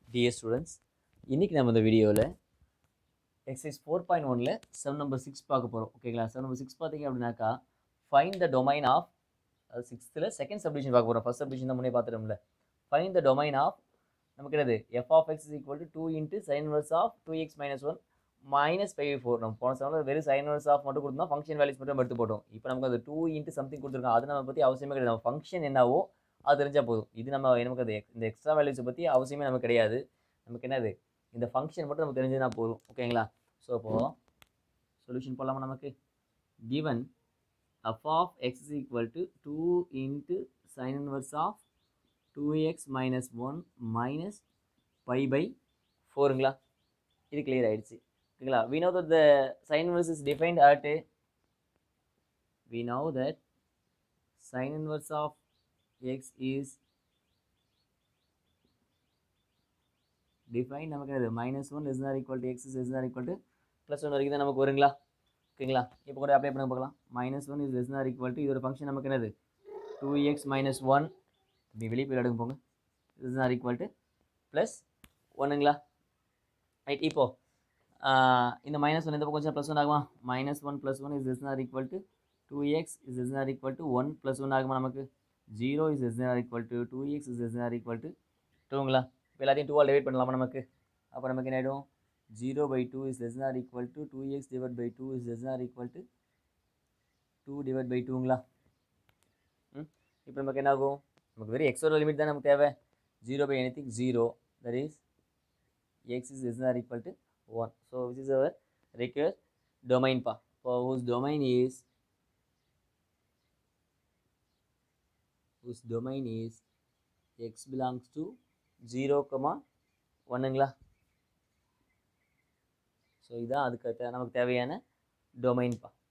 DS students இன்றைக்கி நம்ம இந்த வீடியோவில் எக்ஸசைஸ் ஃபோர் பாயிண்ட் ஒனில் செவன் நம்பர் சிக்ஸ் பார்க்க போகிறோம் ஓகேங்களா செவன் நம்பர் சிக்ஸ் பார்த்தீங்க அப்படின்னாக்கா ஃபைன் த டொமைன் ஆஃப் அது சிக்ஸ்த்தில் செகண்ட் சப்டிஷன் பார்க்க போகிறோம் ஃபர்ஸ்ட் சப்டிஷன் தான் முன்னே பார்த்துட்டோம்ல ஃபைன் த டொமைன் ஆஃப் நமக்கு என்னது f of x is equal to two into sine inverse of two x minus one minus five four நம்ம போன சமயம் வெறும் சைன் வர்ஸ் ஆஃப் மட்டும் கொடுத்தோம் ஃபங்க்ஷன் வேல்யூஸ் மட்டும் நம்ம எடுத்து போட்டோம் இப்போ நமக்கு அது டூ இன்ட்டு சம்திங் கொடுத்துருக்கோம் அது நம்ம பற்றி அவசியமே கிடையாது நம்ம ஃபங்க்ஷன் என்னவோ அது தெரிஞ்சால் போதும் இது நம்ம நமக்கு அது ex- இந்த எக்ஸ்ட்ரா வேல்யூஸை பற்றி அவசியமே நமக்கு கிடையாது நமக்கு என்னது இந்த ஃபங்க்ஷன் மட்டும் நமக்கு தெரிஞ்சதுனா போதும் ஓகேங்களா ஸோ அப்போது சொல்யூஷன் போடலாமா நமக்கு given f of x is equal to 2 into sin inverse of 2x minus 1 minus pi by 4ங்களா இது clear ஆயிடுச்சு ஓகேங்களா we know that the sin inverse is defined at we know that sin inverse of x is defined நமக்கு அது minus one is nor equal to x is nor equal to plus one வரைக்கும் தான் நமக்கு வருங்களா ஓகேங்களா இப்போ கூட apply பண்ண பார்க்கலாம் minus one is less nor equal to இதோட ஃபங்க்ஷன் நமக்கு என்னது டூ எக்ஸ் மைனஸ் ஒன் இப்படி வெளியே போய் எடுங்க போங்க is nor equal to plus ஒன்றுங்களா ரைட் இப்போ ஆஹ், இந்த மைனஸ் ஒன் இந்த பக்கம் கொஞ்சம் ப்ளஸ் ஒன் ஆகுமா minus one plus one is less nor equal to two x is less nor equal to one plus one ஆகுமா நமக்கு zero is less nor equal to two x is less nor equal to டூங்களா இப்போ எல்லாத்தையும் டூவால் divide பண்ணலாமா நமக்கு அப்போ நமக்கு என்ன ஆகிடும் zero by two is less nor equal to two x divide by two is less nor equal to two divide by டூங்களா ம் இப்போ நமக்கு என்ன ஆகும் நமக்கு வெறும் எக்ஸோட லிமிட் தான் நமக்கு தேவை zero by anything zero that is x is less nor equal to one so which is our require domain பா இப்போ whose domain is whose domain is x belongs to 0 comma ஒன்றுங்களா so இதான் அதுக்கு தே- நமக்கு தேவையான domain பா